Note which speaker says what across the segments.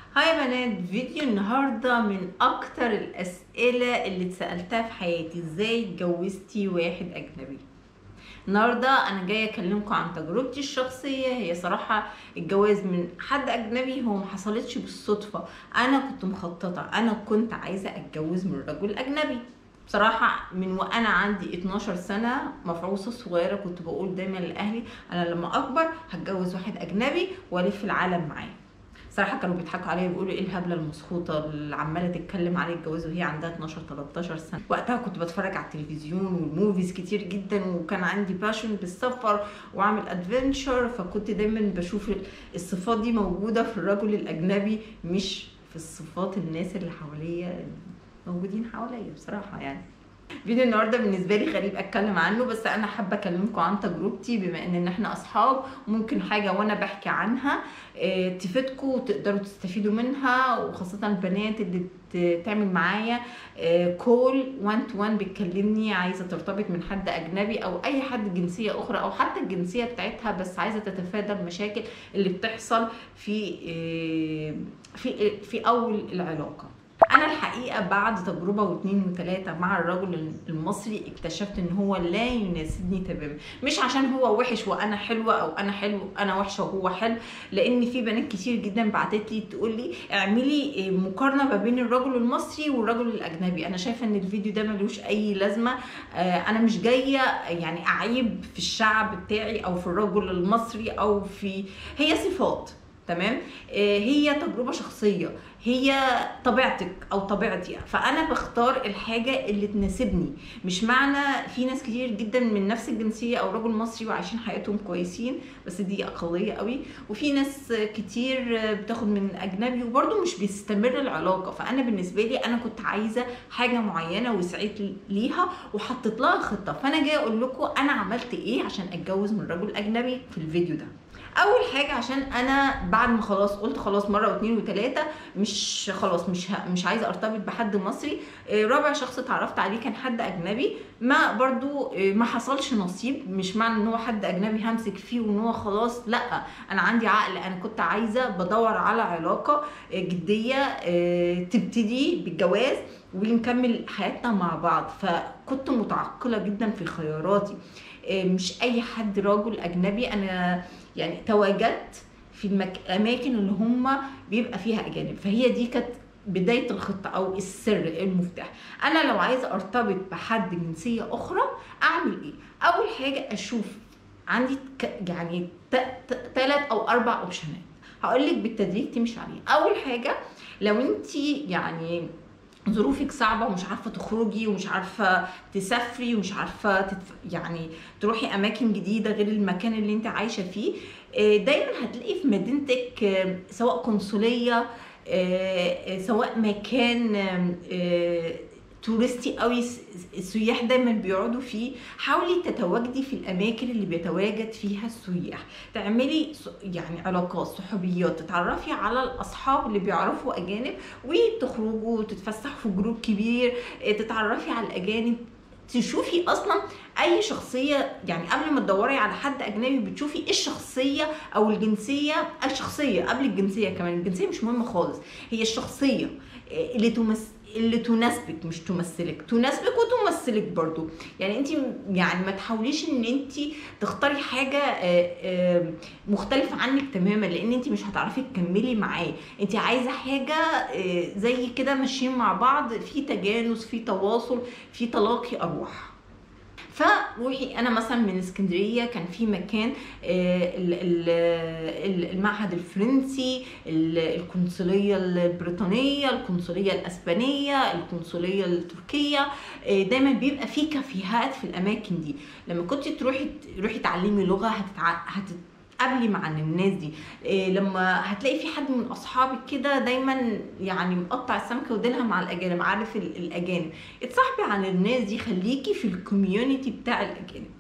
Speaker 1: هاي يا بنات فيديو النهاردة من أكتر الأسئلة اللي اتسألتها في حياتي ازاي اتجوزتي واحد أجنبي النهاردة أنا جاية أكلمكم عن تجربتي الشخصية هي صراحة الجواز من حد أجنبي هو محصلتش بالصدفة أنا كنت مخططة أنا كنت عايزة أتجوز من رجل أجنبي بصراحة من وأنا عندي 12 سنة مفعوصة صغيرة كنت بقول دايما لأهلي أنا لما أكبر هتجوز واحد أجنبي وألف العالم معاه صراحه كانوا بيضحكوا عليا بيقولوا ايه الهبله المسخوطه اللي عماله تتكلم على الجواز وهي عندها 12 13 سنه وقتها كنت بتفرج على التلفزيون والموفيز كتير جدا وكان عندي باشن بالسفر واعمل ادفنتشر فكنت دايما بشوف الصفات دي موجوده في الرجل الاجنبي مش في الصفات الناس اللي حواليا موجودين حواليا بصراحه يعني فيديو النهارده بالنسبه لي غريب اتكلم عنه بس انا حابه اكلمكم عن تجربتي بما ان احنا اصحاب ممكن حاجه وانا بحكي عنها اه تفيدكم وتقدروا تستفيدوا منها وخاصه البنات اللي تعمل معايا اه كول 1 تو 1 بتكلمني عايزه ترتبط من حد اجنبي او اي حد جنسيه اخرى او حتى الجنسيه بتاعتها بس عايزه تتفادى المشاكل اللي بتحصل في اه في في اول العلاقه انا الحقيقه بعد تجربه واثنين وثلاثه مع الرجل المصري اكتشفت ان هو لا يناسبني تماما مش عشان هو وحش وانا حلوه او انا حلو انا وحشه وهو حلو لان في بنات كتير جدا بعتت لي تقول لي اعملي مقارنه ما بين الرجل المصري والرجل الاجنبي انا شايفه ان الفيديو ده ملوش اي لازمه انا مش جايه يعني اعيب في الشعب بتاعي او في الرجل المصري او في هي صفات تمام هي تجربه شخصيه هي طبيعتك او طبيعتي فانا بختار الحاجه اللي تناسبني مش معنى في ناس كتير جدا من نفس الجنسيه او رجل مصري وعايشين حياتهم كويسين بس دي اقليه قوي وفي ناس كتير بتاخد من اجنبي وبرده مش بيستمر العلاقه فانا بالنسبه لي انا كنت عايزه حاجه معينه وسعيت ليها وحطيت لها خطه فانا جايه اقول لكم انا عملت ايه عشان اتجوز من رجل اجنبي في الفيديو ده اول حاجه عشان انا بعد ما خلاص قلت خلاص مره واثنين وثلاثه مش خلاص مش ه... مش عايزه ارتبط بحد مصري رابع شخص اتعرفت عليه كان حد اجنبي ما برضو ما حصلش نصيب مش معنى ان هو حد اجنبي همسك فيه وان هو خلاص لا انا عندي عقل انا كنت عايزه بدور على علاقه جديه تبتدي بالجواز ونكمل حياتنا مع بعض فكنت متعقله جدا في خياراتي مش اي حد راجل اجنبي انا يعني تواجدت في الاماكن اللي هم بيبقى فيها اجانب فهي دي كانت بدايه الخطه او السر المفتاح انا لو عايزه ارتبط بحد جنسيه اخرى اعمل ايه اول حاجه اشوف عندي يعني ثلاث او اربع اوبشنات هقول لك بالتدريج تمشي عليه اول حاجه لو انت يعني ظروفك صعبه ومش عارفه تخرجي ومش عارفه تسافري ومش عارفه تتف... يعني تروحي اماكن جديده غير المكان اللي انت عايشه فيه دايما هتلاقي في مدينتك سواء قنصليه سواء مكان تورستي قوي السياح دايما بيقعدوا فيه حاولي تتواجدي في الاماكن اللي بيتواجد فيها السياح تعملي يعني علاقات صحوبيات تتعرفي على الاصحاب اللي بيعرفوا اجانب وتخرجوا وتتفسحوا في جروب كبير تتعرفي على الاجانب تشوفي اصلا اي شخصيه يعني قبل ما تدوري على حد اجنبي بتشوفي ايه الشخصيه او الجنسيه الشخصيه قبل الجنسيه كمان الجنسيه مش مهمه خالص هي الشخصيه اللي تمثل اللي تناسبك مش تمثلك تناسبك وتمثلك برضو يعني انت يعني ما تحاوليش ان انت تختاري حاجه مختلفه عنك تماما لان انت مش هتعرفي تكملي معاه انت عايزه حاجه زي كده ماشيين مع بعض في تجانس في تواصل في تلاقي ارواح فروحي انا مثلا من اسكندريه كان في مكان المعهد الفرنسي القنصليه البريطانيه القنصليه الاسبانيه القنصليه التركيه دايما بيبقى في كافيهات في الاماكن دي لما كنت تروحي تروحي تعلمي لغه هتتع... هتت... قبلي مع الناس دي إيه لما هتلاقي في حد من اصحابك كده دايما يعني مقطع السمكه وديلها مع الاجانب عارف الاجانب اتصاحبي على الناس دي خليكي في الكوميونتي بتاع الاجانب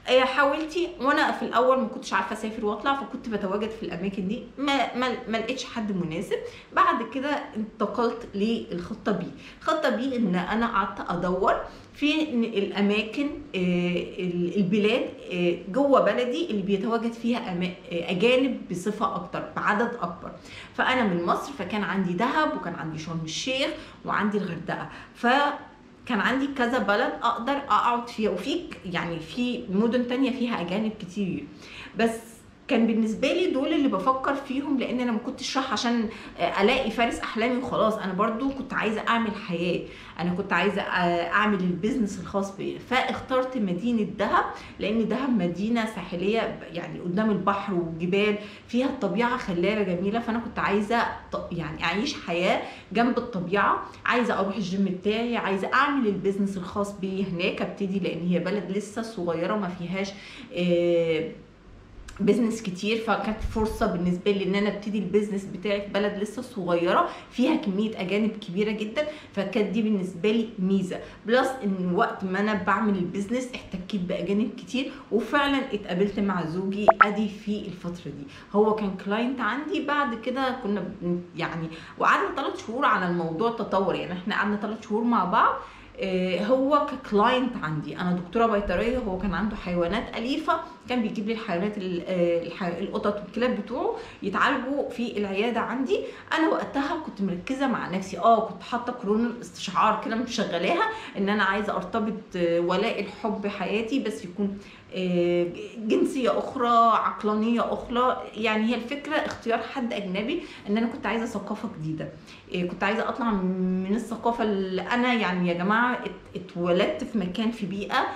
Speaker 1: آه، حاولتي وانا في الاول ما كنتش عارفه اسافر واطلع فكنت بتواجد في الاماكن دي ما ما, ما لقيتش حد مناسب بعد كده انتقلت للخطه بي الخطه بي ان انا قعدت ادور في الاماكن آه، البلاد آه، جوه بلدي اللي بيتواجد فيها اجانب بصفه اكتر بعدد اكبر فانا من مصر فكان عندي دهب وكان عندي شرم الشيخ وعندي الغردقه ف كان عندي كذا بلد اقدر اقعد فيها وفي يعني في مدن تانية فيها اجانب كتير بس كان بالنسبه لي دول اللي بفكر فيهم لان انا ما كنتش رايحه عشان الاقي فارس احلامي وخلاص انا برضو كنت عايزه اعمل حياه انا كنت عايزه اعمل البيزنس الخاص بيا فاخترت مدينه دهب لان دهب مدينه ساحليه يعني قدام البحر وجبال فيها الطبيعه خلابه جميله فانا كنت عايزه يعني اعيش حياه جنب الطبيعه عايزه اروح الجيم بتاعي عايزه اعمل البيزنس الخاص بيا هناك ابتدي لان هي بلد لسه صغيره ما فيهاش آه بزنس كتير فكانت فرصه بالنسبه لي ان انا ابتدي البيزنس بتاعي في بلد لسه صغيره فيها كميه اجانب كبيره جدا فكانت دي بالنسبه لي ميزه بلس ان وقت ما انا بعمل البيزنس احتكيت باجانب كتير وفعلا اتقابلت مع زوجي ادي في الفتره دي هو كان كلاينت عندي بعد كده كنا يعني وقعدنا ثلاث شهور على الموضوع تطور يعني احنا قعدنا ثلاث شهور مع بعض آه، هو ككلاينت عندي انا دكتوره بيطريه هو كان عنده حيوانات اليفه كان بيجيب لي الحيوانات آه، القطط والكلاب بتوعه يتعالجوا في العياده عندي انا وقتها كنت مركزه مع نفسي اه كنت حاطه قرون الاستشعار كده مشغلاها ان انا عايزه ارتبط آه، ولاء الحب حياتي بس يكون آه، جنسيه اخرى عقلانيه اخرى يعني هي الفكره اختيار حد اجنبي ان انا كنت عايزه ثقافه جديده كنت عايزه اطلع من الثقافه اللي انا يعني يا جماعه اتولدت في مكان في بيئه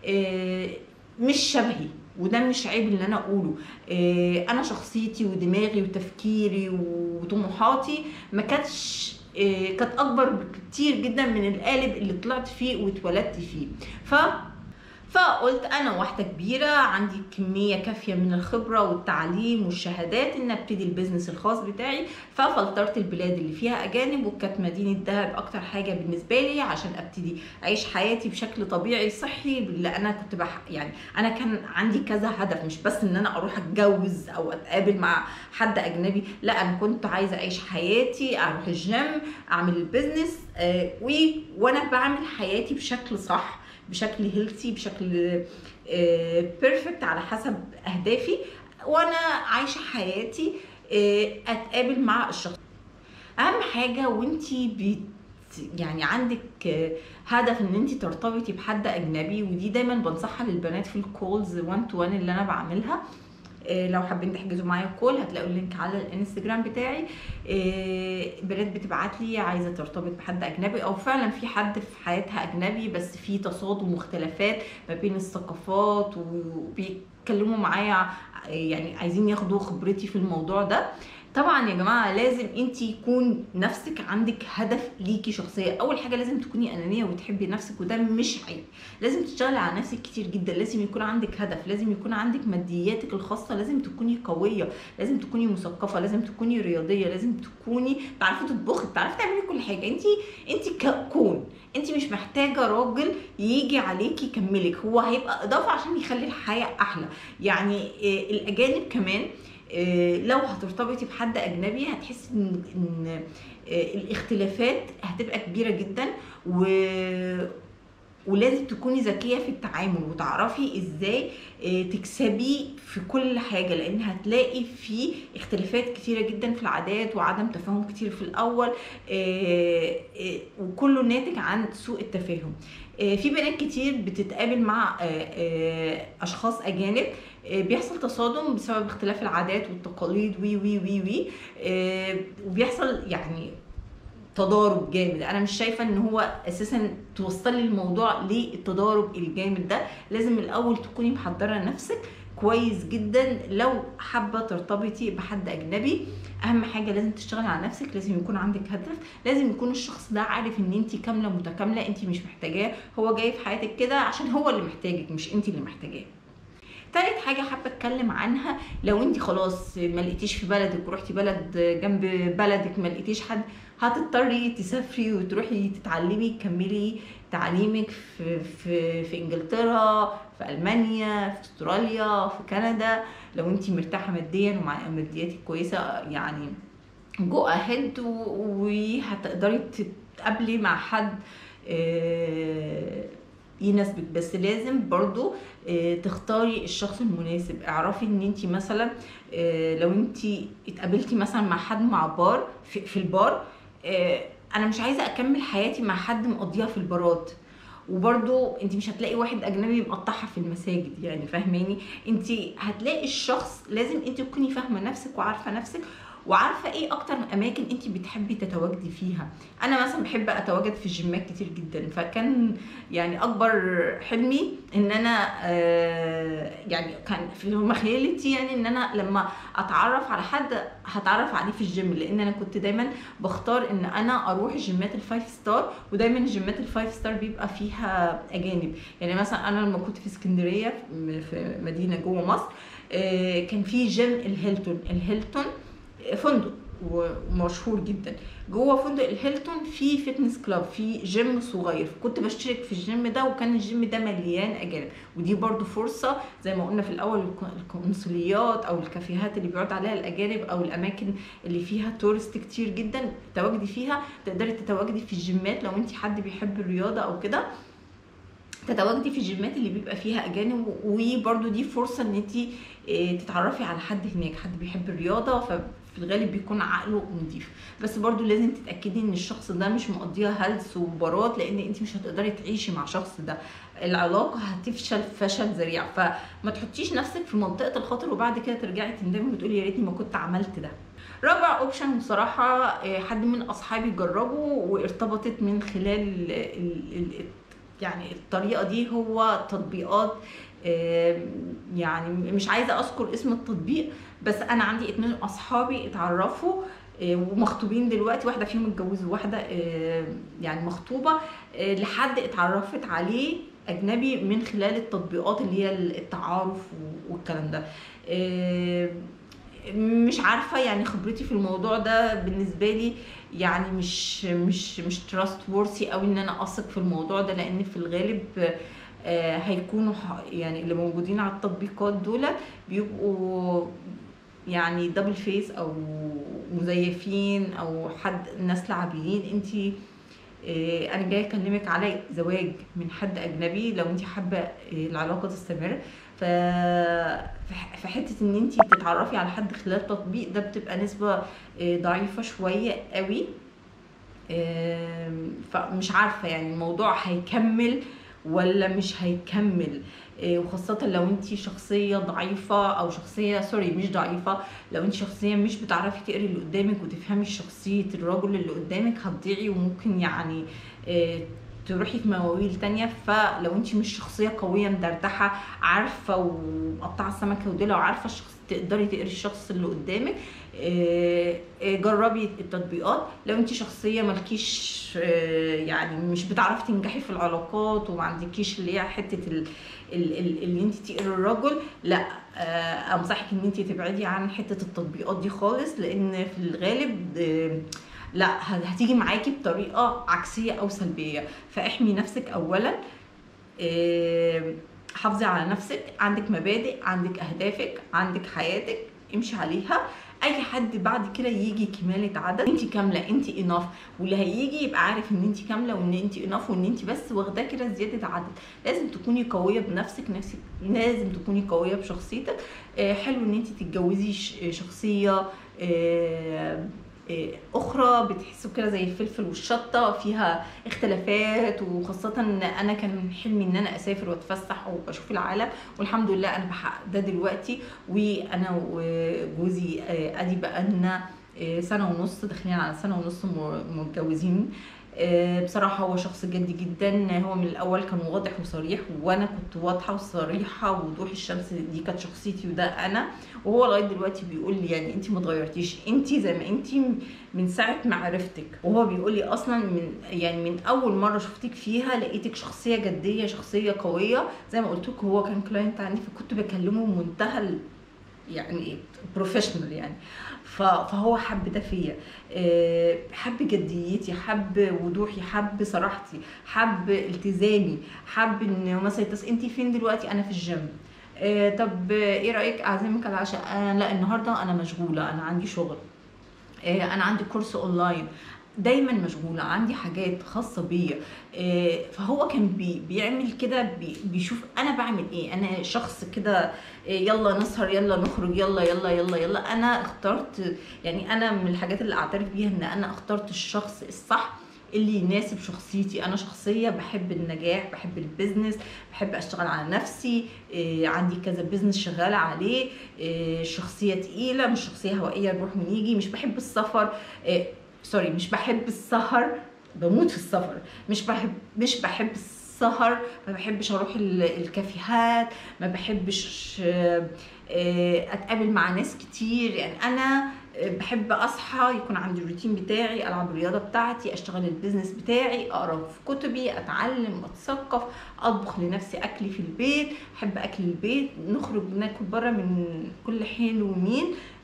Speaker 1: مش شبهي وده مش عيب اللي انا اقوله إيه انا شخصيتي ودماغي وتفكيري وطموحاتي ما كانتش إيه كانت اكبر بكتير جدا من القالب اللي طلعت فيه واتولدت فيه ف فقلت انا واحده كبيره عندي كميه كافيه من الخبره والتعليم والشهادات ان ابتدي البيزنس الخاص بتاعي ففلترت البلاد اللي فيها اجانب وكانت مدينه دهب اكتر حاجه بالنسبه لي عشان ابتدي اعيش حياتي بشكل طبيعي صحي اللي انا كنت بح يعني انا كان عندي كذا هدف مش بس ان انا اروح اتجوز او اتقابل مع حد اجنبي لا انا كنت عايزه اعيش حياتي اروح الجيم اعمل البيزنس آه وانا بعمل حياتي بشكل صح بشكل هيلثي بشكل بيرفكت آه، على حسب اهدافي وانا عايشه حياتي آه، اتقابل مع الشخص اهم حاجه وانتي بت يعني عندك آه، هدف ان انت ترتبطي بحد اجنبي ودي دايما بنصحها للبنات في الكولز 1 تو 1 اللي انا بعملها آه، لو حابين تحجزوا معايا كول هتلاقوا اللينك على الانستجرام بتاعي آه، بنات بتبعت لي عايزه ترتبط بحد اجنبي او فعلا في حد في حياتها اجنبي بس في تصادم ومختلفات ما بين الثقافات وبيتكلموا معايا يعني عايزين ياخدوا خبرتي في الموضوع ده طبعا يا جماعه لازم انت يكون نفسك عندك هدف ليكي شخصيه اول حاجه لازم تكوني انانيه وتحبي نفسك وده مش عيب لازم تشتغلي على نفسك كتير جدا لازم يكون عندك هدف لازم يكون عندك مادياتك الخاصه لازم تكوني قويه لازم تكوني مثقفه لازم تكوني رياضيه لازم تكوني تعرفي تطبخي تعرفي تعملي كل حاجه انت انت كون انت مش محتاجه راجل يجي عليكي يكملك هو هيبقى اضافه عشان يخلي الحياه احلى يعني آه، الاجانب كمان آه، لو هترتبطي بحد اجنبي هتحسي ان ان آه، الاختلافات هتبقى كبيره جدا و ولازم تكوني ذكيه في التعامل وتعرفي ازاي آه، تكسبي في كل حاجه لان هتلاقي في اختلافات كتيره جدا في العادات وعدم تفاهم كتير في الاول وكله ناتج عن سوء التفاهم في بنات كتير بتتقابل مع اشخاص اجانب آه، بيحصل تصادم بسبب اختلاف العادات والتقاليد وي وي وي وي آه، وبيحصل يعني تضارب جامد انا مش شايفه ان هو اساسا توصلي الموضوع للتضارب الجامد ده لازم الاول تكوني محضره نفسك كويس جدا لو حابه ترتبطي بحد اجنبي اهم حاجه لازم تشتغلي على نفسك لازم يكون عندك هدف لازم يكون الشخص ده عارف ان انت كامله متكامله انت مش محتاجاه هو جاي في حياتك كده عشان هو اللي محتاجك مش انت اللي محتاجاه تالت حاجه حابه اتكلم عنها لو انت خلاص ما لقيتيش في بلدك ورحتي بلد جنب بلدك ما لقيتيش حد هتضطري تسافري وتروحي تتعلمي تكملي تعليمك في في في انجلترا في المانيا في استراليا في كندا لو انت مرتاحه ماديا ومع مادياتك كويسه يعني جو اهيد وهتقدري تتقابلي مع حد آه، يناسبك بس لازم برضو آه، تختاري الشخص المناسب اعرفي ان انت مثلا آه، لو انت اتقابلتي مثلا مع حد مع بار في, في البار انا مش عايزه اكمل حياتي مع حد مقضيها في البارات وبرده انت مش هتلاقي واحد اجنبي مقطعها في المساجد يعني فاهماني انت هتلاقي الشخص لازم انت تكوني فاهمه نفسك وعارفه نفسك وعارفه ايه اكتر اماكن انت بتحبي تتواجدي فيها انا مثلا بحب اتواجد في الجيمات كتير جدا فكان يعني اكبر حلمي ان انا آه يعني كان في مخيلتي يعني ان انا لما اتعرف على حد هتعرف عليه في الجيم لان انا كنت دايما بختار ان انا اروح الجيمات الفايف ستار ودايما الجيمات الفايف ستار بيبقى فيها اجانب يعني مثلا انا لما كنت في اسكندريه في مدينه جوه مصر آه كان في جيم الهيلتون الهيلتون فندق ومشهور جدا جوه فندق الهيلتون في فتنس كلاب في جيم صغير كنت بشترك في الجيم ده وكان الجيم ده مليان اجانب ودي برضو فرصه زي ما قلنا في الاول القنصليات او الكافيهات اللي بيقعد عليها الاجانب او الاماكن اللي فيها تورست كتير جدا تواجدي فيها تقدري تتواجدي في الجيمات لو انت حد بيحب الرياضه او كده تتواجدي في الجيمات اللي بيبقى فيها اجانب وبرده دي فرصه ان انت آه، تتعرفي على حد هناك حد بيحب الرياضه في الغالب بيكون عقله نضيف بس برضو لازم تتاكدي ان الشخص ده مش مقضيها هلس وبارات لان انت مش هتقدري تعيشي مع شخص ده العلاقه هتفشل فشل ذريع فما تحطيش نفسك في منطقه الخطر وبعد كده ترجعي تندمي وتقولي يا ريتني ما كنت عملت ده رابع اوبشن بصراحه آه، حد من اصحابي جربه وارتبطت من خلال يعني الطريقه دي هو تطبيقات يعني مش عايزه اذكر اسم التطبيق بس انا عندي اتنين اصحابي اتعرفوا آه، ومخطوبين دلوقتي واحده فيهم متجوزه وواحده آه، يعني مخطوبه آه، لحد اتعرفت عليه اجنبي من خلال التطبيقات اللي هي التعارف والكلام ده مش عارفه يعني خبرتي في الموضوع ده بالنسبه لي يعني مش مش مش تراست وورثي قوي ان انا اثق في الموضوع ده لان في الغالب آه، هيكونوا يعني اللي موجودين على التطبيقات دول بيبقوا يعني دبل فيس او مزيفين او حد ناس لعبيين انت آه، انا جايه اكلمك على زواج من حد اجنبي لو انت حابه آه، العلاقه تستمر ف في حته ان انت تتعرفي على حد خلال تطبيق ده بتبقى نسبه ضعيفه شويه قوي فمش عارفه يعني الموضوع هيكمل ولا مش هيكمل إيه، وخاصة لو انت شخصية ضعيفة او شخصية سوري مش ضعيفة لو انت شخصية مش بتعرفي تقري اللي قدامك وتفهمي شخصية الرجل اللي قدامك هتضيعي وممكن يعني إيه، تروحي في مواويل تانية فلو انت مش شخصية قوية مدردحة عارفة ومقطعة السمكة وديلها وعارفة الشخص تقدري تقري الشخص اللي قدامك آه، آه، جربي التطبيقات لو انت شخصيه مالكيش آه، يعني مش بتعرفي تنجحي في العلاقات وما عندكيش اللي هي حته اللي انت تقري الرجل لا انصحك ان انت تبعدي عن حته التطبيقات دي خالص لان في الغالب لا هتيجي معاكي بطريقه عكسيه او سلبيه فاحمي نفسك اولا حافظي على نفسك عندك مبادئ عندك اهدافك عندك حياتك امشي عليها اي حد بعد كده يجي كماله عدد انت كامله انت اناف واللي هيجي يبقى عارف ان انت كامله وان انت اناف وان انت بس واخداه كده زياده عدد لازم تكوني قويه بنفسك نفسك لازم تكوني قويه بشخصيتك آه حلو ان انت تتجوزي شخصيه آه إيه، اخرى بتحسوا كده زي الفلفل والشطه فيها اختلافات وخاصه ان انا كان حلمي ان انا اسافر واتفسح واشوف العالم والحمد لله انا بحقق ده دلوقتي وانا وجوزي آه، ادي بقى لنا آه، سنه ونص داخلين على سنه ونص متجوزين آه، بصراحه هو شخص جدي جدا هو من الاول كان واضح وصريح وانا كنت واضحه وصريحه ووضوح الشمس دي كانت شخصيتي وده انا وهو لغايه دلوقتي بيقول لي يعني انت ما اتغيرتيش انت زي ما انت من ساعه ما عرفتك وهو بيقول لي اصلا من يعني من اول مره شفتك فيها لقيتك شخصيه جديه شخصيه قويه زي ما قلت لكم هو كان كلاينت عندي فكنت بكلمه بمنتهى ال- يعني بروفيشنال يعني ف- فهو حب ده فيا آه، حب جديتي حب وضوحي حب صراحتي حب التزامي حب ان مثلا يتص... انت فين دلوقتي انا في الجيم آه، طب آه، ايه رايك اعزمك على العشاء آه لا النهارده انا مشغوله انا عندي شغل آه، انا عندي كورس اونلاين دايما مشغوله عندي حاجات خاصه بيا آه، فهو كان بي بيعمل كده بي بيشوف انا بعمل ايه انا شخص كده آه، يلا نسهر يلا نخرج يلا يلا يلا يلا انا اخترت يعني انا من الحاجات اللي اعترف بيها ان انا اخترت الشخص الصح اللي يناسب شخصيتي انا شخصيه بحب النجاح بحب البيزنس بحب اشتغل على نفسي إيه عندي كذا بيزنس شغاله عليه إيه شخصيه تقيله مش شخصيه هوائيه نروح ونيجي مش بحب السفر إيه سوري مش بحب السهر بموت في السفر مش بحب مش بحب السهر ما بحبش اروح ال- الكافيهات ما بحبش آه، آه، اتقابل مع ناس كتير يعني انا بحب اصحى يكون عندي الروتين بتاعي العب الرياضه بتاعتي اشتغل البيزنس بتاعي اقرا في كتبي اتعلم اتثقف اطبخ لنفسي اكلي في البيت احب اكل البيت نخرج ناكل بره من كل حين ومين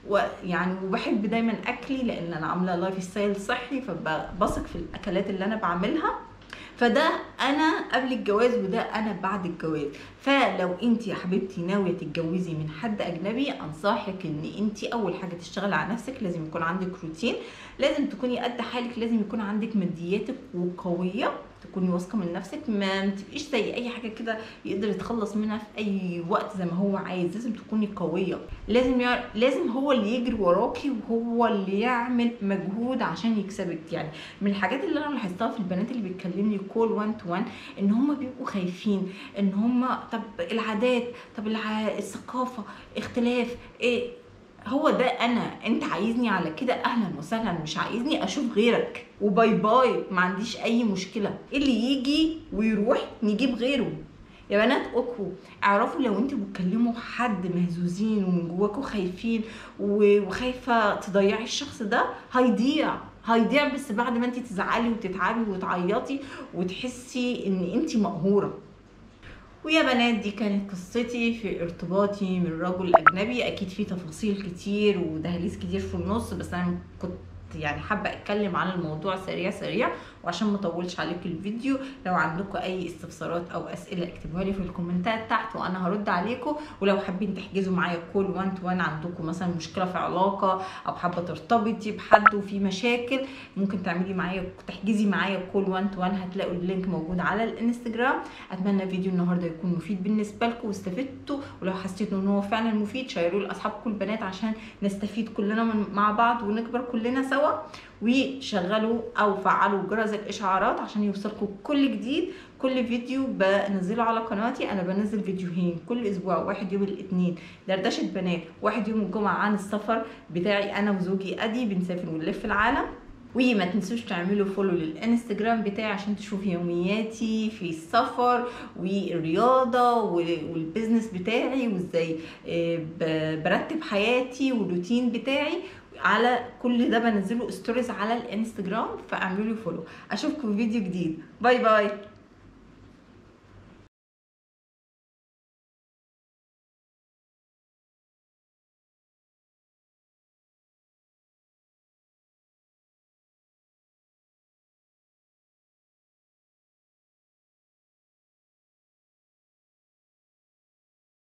Speaker 1: ويعني وبحب دايما اكلي لان انا عامله لايف ستايل صحي فبثق في الاكلات اللي انا بعملها فده انا قبل الجواز وده انا بعد الجواز فلو انت يا حبيبتي ناويه تتجوزي من حد اجنبي انصحك ان انت اول حاجه تشتغلي على نفسك لازم يكون عندك روتين لازم تكوني قد حالك لازم يكون عندك مادياتك وقويه تكوني واثقه من نفسك ما تبقيش زي اي حاجه كده يقدر يتخلص منها في اي وقت زي ما هو عايز لازم تكوني قويه لازم يع... لازم هو اللي يجري وراكي وهو اللي يعمل مجهود عشان يكسبك يعني من الحاجات اللي انا لاحظتها في البنات اللي بتكلمني كول 1 تو 1 ان هم بيبقوا خايفين ان هم طب العادات طب الع... الثقافه اختلاف ايه هو ده انا انت عايزني على كده اهلا وسهلا مش عايزني اشوف غيرك وباي باي ما عنديش اي مشكله اللي يجي ويروح نجيب غيره يا بنات اكوا اعرفوا لو انتوا بتكلموا حد مهزوزين ومن جواكوا خايفين و- وخايفه تضيعي الشخص ده هيضيع هيضيع بس بعد ما انت تزعلي وتتعبي وتعيطي وتحسي ان انت مقهوره ويا بنات دي كانت قصتي في ارتباطي من رجل اجنبي اكيد في تفاصيل كتير ودهاليز كتير في النص بس انا كنت يعني حابه اتكلم عن الموضوع سريع سريع وعشان ما اطولش عليكم الفيديو لو عندكم اي استفسارات او اسئله اكتبوها لي في الكومنتات تحت وانا هرد عليكم ولو حابين تحجزوا معايا كول 1 تو 1 عندكم مثلا مشكله في علاقه او حابه ترتبطي بحد وفي مشاكل ممكن تعملي معايا تحجزي معايا كول 1 تو 1 هتلاقوا اللينك موجود على الانستجرام اتمنى فيديو النهارده يكون مفيد بالنسبه لكم واستفدتوا ولو حسيتوا ان هو فعلا مفيد شيروه لاصحابكم البنات عشان نستفيد كلنا من مع بعض ونكبر كلنا سوا وشغلوا او فعلوا جرس الاشعارات عشان يوصلكم كل جديد كل فيديو بنزله على قناتي انا بنزل فيديوهين كل اسبوع واحد يوم الاثنين دردشه بنات واحد يوم الجمعه عن السفر بتاعي انا وزوجي ادي بنسافر ونلف العالم وما تنسوش تعملوا فولو للانستجرام بتاعي عشان تشوفوا يومياتي في السفر والرياضه والبيزنس بتاعي وازاي آه، ب- برتب حياتي والروتين بتاعي على كل ده بنزله ستوريز على الانستجرام فاعملوا لي فولو اشوفكم في فيديو جديد باي باي